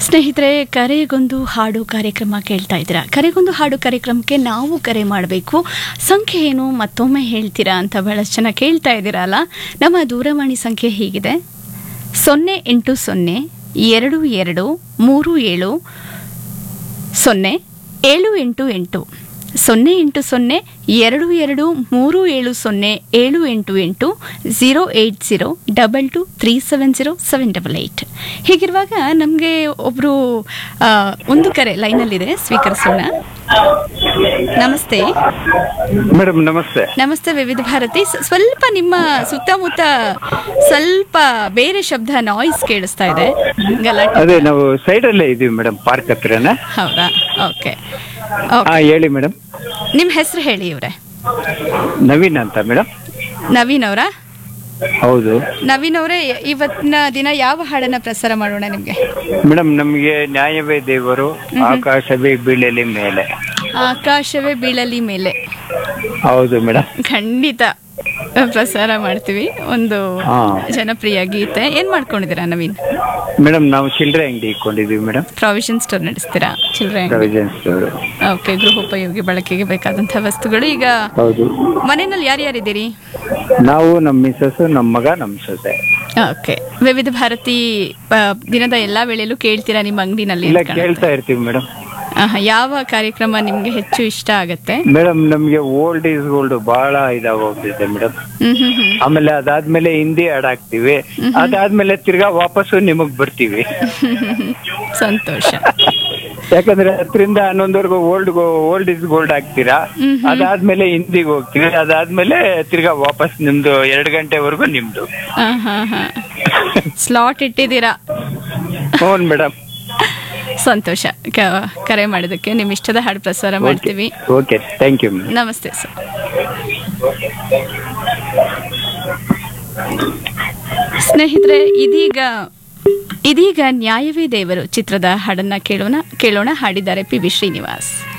ಸ್ನೇಹಿತರೆ ಕರೆಗೊಂದು ಹಾಡು ಕಾರ್ಯಕ್ರಮ ಕೇಳ್ತಾ ಇದ್ದೀರಾ ಕರೆಗೊಂದು ಹಾಡು ಕಾರ್ಯಕ್ರಮಕ್ಕೆ ನಾವು ಕರೆ ಮಾಡಬೇಕು ಸಂಖ್ಯೆ ಏನು ಮತ್ತೊಮ್ಮೆ ಹೇಳ್ತೀರಾ ಅಂತ ಬಹಳಷ್ಟು ಜನ ಕೇಳ್ತಾ ಇದ್ದೀರಲ್ಲ ನಮ್ಮ ದೂರವಾಣಿ ಸಂಖ್ಯೆ ಹೀಗಿದೆ ಸೊನ್ನೆ ಎಂಟು ಸೊನ್ನೆ ಎರಡು ಎರಡು ಮೂರು ಏಳು ಸೊನ್ನೆ ಏಳು ಎಂಟು ಎಂಟು ಸೊನ್ನೆ ಎಂಟು ಸೊನ್ನೆ ಎರಡು ಎರಡು ಮೂರು ಏಳು ಸೊನ್ನೆ ಏಳು ಎಂಟು ಎಂಟು zero eight zero double two three seven zero seven double eight ಹೀಗಿರುವಾಗ ನಮಗೆ ಒಬ್ಬರು ಒಂದು ಕರೆ ಲೈನಲ್ಲಿದೆ ಸ್ವೀಕರಿಸೋಣ ನಮಸ್ತೆ ಮೇಡಮ್ ನಮಸ್ತೆ ನಮಸ್ತೆ ವಿವಿಧ ಭಾರತಿ ಸ್- ಸ್ವಲ್ಪ ನಿಮ್ಮ ಸುತ್ತಮುತ್ತ ಸ್ವಲ್ಪ ಬೇರೆ ಶಬ್ದ ನಾಯ್ಸ್ ಕೇಳಿಸ್ತಾ ಇದೆ ಗಲಾಟೆ ಅದೇ ನಾವು ಸೈಡ್ ಅಲ್ಲೇ ಇದೀವಿ ಮೇಡಮ್ ಪಾರ್ಕ್ ಹತ್ರನ ಹೌದಾ ಓಕೆ ಹಾ ಹೇಳಿ ಮೇಡಮ್ ನಿಮ್ಮ ಹೆಸರು ಹೇಳಿ ಇವ್ರೆ ನವೀನ್ ಅಂತ ಮೇಡಮ್ ನವೀನ್ ಅವರ ಹೌದು ನವೀನ್ ಅವರೇ ಇವತ್ತಿನ ದಿನ ಯಾವ ಹಾಡನ್ನ ಪ್ರಸಾರ ಮಾಡೋಣ ನಿಮ್ಗೆ ಮೇಡಮ್ ನಮಗೆ ನ್ಯಾಯವೇ ದೇವರು ಆಕಾಶವೇ ಬೀಳಲಿ ಮೇಲೆ ಆಕಾಶವೇ ಬೀಳಲಿ ಮೇಲೆ ಹೌದು ಮೇಡಮ್ ಖಂಡಿತ ಪ್ರಸಾರ ಮಾಡ್ತೀವಿ ಒಂದು ಹಾ. ಜನಪ್ರಿಯ ಗೀತೆ ಏನ್ ಮಾಡ್ಕೊಂಡಿದ್ದೀರಾ ನವೀನ್ ಮೇಡಮ್ ನಾವು ಚಿಲ್ಲರೆ ಅಂಗಡಿ ಇಟ್ಕೊಂಡಿದೀವಿ ಮೇಡಮ್ ಪ್ರಾವಿಷನ್ ಸ್ಟೋರ್ ನಡೆಸ್ತೀರಾ ಚಿಲ್ಲರೆ ಅಂಗಡಿ ಪ್ರೊವಿಜನ್ ಸ್ಟೋರ್ ಓಕೆ ಗೃಹೋಪಯೋಗಿ ಬಳಕೆಗೆ ಬೇಕಾದಂತಹ ವಸ್ತುಗಳು ಈಗ ಹೌದು ಮನೆಯಲ್ಲಿ ಯಾರ್ಯಾರಿದ್ದೀರಿ ನಾವು ನಮ್ಮ ಮಿಸಸ್ ನಮ್ಮ ಮಗ ನಮ್ಮ ಸೊಸೆ ಓಕೆ ವಿವಿಧ ಭಾರತಿ ಆ, ದಿನದ ಎಲ್ಲಾ ವೇಳೆಯಲ್ಲೂ ಕೇಳ್ತೀರಾ ನಿಮ್ಮ ಅಂಗಡಿನಲ್ಲಿ ಇಲ್ಲ ಕೇಳ್ತಾ ಇರ್ತೀವಿ ಮೇಡಮ್ ಯಾವ ಕಾರ್ಯಕ್ರಮ ನಿಮ್ಗೆ ಹೆಚ್ಚು ಇಷ್ಟ ಆಗತ್ತೆ ಮೇಡಮ್ ನಮ್ಗೆ ಓಲ್ಡ್ ಈಸ್ ಗೋಲ್ಡ್ ಬಹಳ ಇದಾಗೋಗ್ತಿದೆ ಮೇಡಮ್ ಹ್ಮ್ ಹ್ಮ್ ಹ್ಮ್ ಆಮೇಲೆ ಅದಾದ್ಮೇಲೆ ಹಿಂದಿ ಹಾಡ್ ಹಾಕ್ತಿವಿ ಅದಾದ್ಮೇಲೆ ತಿರ್ಗಾ ವಾಪಸ್ಸು ನಿಮಗ್ ಬರ್ತೀವಿ ಸಂತೋಷ ಯಾಕಂದ್ರೆ ಹತ್ತರಿಂದ ಹನ್ನೊಂದವರೆಗೂ ಓಲ್ಡ್ ಓಲ್ಡ್ ಇಸ್ ಗೋಲ್ಡ್ ಹಾಕ್ತೀರಾ ಅದಾದ್ಮೇಲೆ ಹಿಂದಿಗೆ ಹೋಗ್ತೀವಿ ಅದಾದ್ಮೇಲೆ ತಿರ್ಗಾ ವಾಪಸ್ ನಿಮ್ದು ಎರಡು ಗಂಟೆವರೆಗೂ ನಿಮ್ದು ಸ್ಲಾಟ್ ಇಟ್ಟಿದ್ದೀರಾ ಹ್ಞೂ ಮೇಡಮ್ ಸಂತೋಷ ಕ- ಕರೆ ಮಾಡಿದಕ್ಕೆ ನಿಮ್ ಇಷ್ಟದ ಹಾಡು ಪ್ರಸಾರ ಮಾಡ್ತೀವಿ ಓಕೆ ಥ್ಯಾಂಕ್ ಯು ಮೇಡಮ್ ನಮಸ್ತೆ ಸರ್ ಸ್ನೇಹಿತರೆ ಇದೀಗ ಇದೀಗ ನ್ಯಾಯವೇ ದೇವರು ಚಿತ್ರದ ಹಾಡನ್ನ ಕೇಳೋಣ ಕೇಳೋಣ ಹಾಡಿದ್ದಾರೆ ಪಿ ವಿ ಶ್ರೀನಿವಾಸ್